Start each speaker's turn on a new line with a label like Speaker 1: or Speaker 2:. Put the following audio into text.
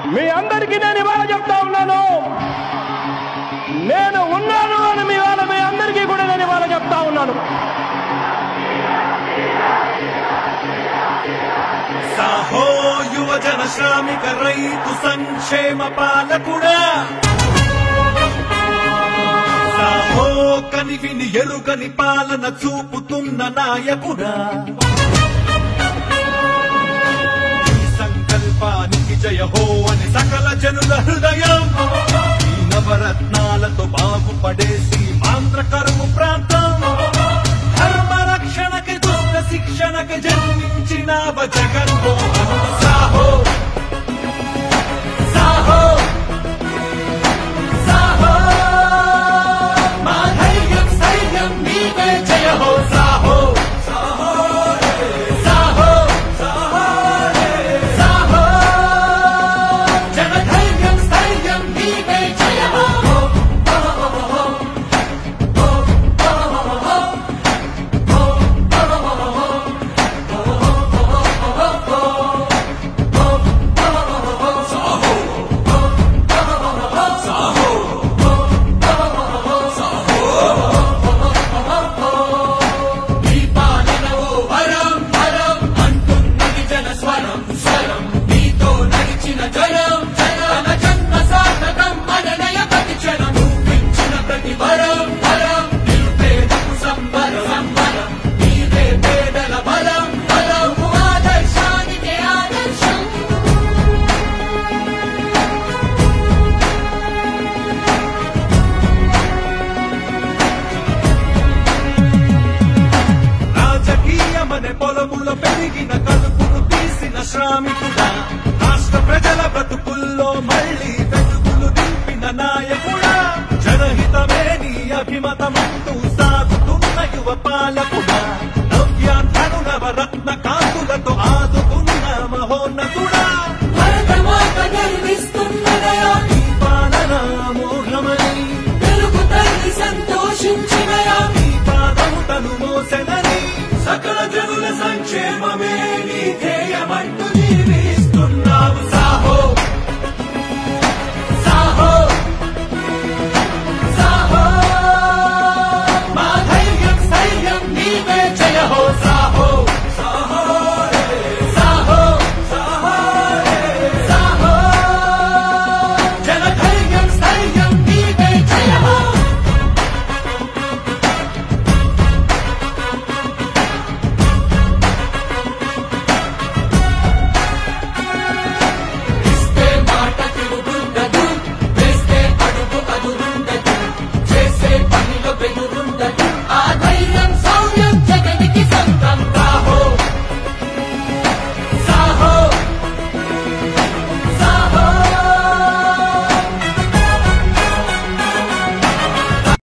Speaker 1: మీ అందరికీ నేను ఇవాళ చెప్తా ఉన్నాను నేను ఉన్నాను అని మీ వాళ్ళ మీ అందరికీ కూడా నేను ఇవాళ చెప్తా ఉన్నాను
Speaker 2: సాహో యువజన శ్రామిక రైతు సంక్షేమ పాలకుడా సాహో కనివిని ఎరుగని పాలన చూపుతున్న నాయకుడా ఈ సంకల్పానికి జయ హో అని సకల జనుల హృదయం ఈ నవరత్నాలతో బాగుపడేసి ఆంధ్ర కరువు ప్రాంతం ధర్మ రక్షణకి దుష్ట శిక్షణకి జన్మించిన జగన్మోహనుడు సాహో సాహో సాహో మా ధైర్యం స్థైర్యం నీవే జయ హో సాహో సాహో సాహో సాహో జన ధైర్యం స్థైర్యం నీవే జయ హో నీ పాలనవో వరం వరం అంటున్నది జన స్వరం స్వరం నీతో నడిచిన జనం జన జన్మ సార్థకం మననయ ప్రతి క్షణం చూపించిన ప్రతి వరం వరం నిరుపేదకు సంబరం సంబరం నీవే పేదల బలం బలం ఆదర్శానికి ఆదర్శం రాజకీయమనే పొలములో పెరిగిన కలుపును తీసిన శ్రామికుడా రాష్ట్ర ప్రజల బ్రతుకుల్లో మళ్ళీ వెలుగులు దింపిన నాయకుడా జనహితమే నీ అభిమతమంటూ సాగుతున్న యువ పాలకుడా నవ్యాంధను నవరత్న కాంతులతో ఆదుకున్న మహోన్నతుడా
Speaker 3: భరతమాత గర్విస్తున్నదయా
Speaker 2: ఈ పాలన మోహమని
Speaker 3: తెలుగు తల్లి సంతోషించినయా
Speaker 2: ఈ పాదము తను మోసెనని సకల జనుల సంక్షేమమే నీ ధ్యేయమంటూ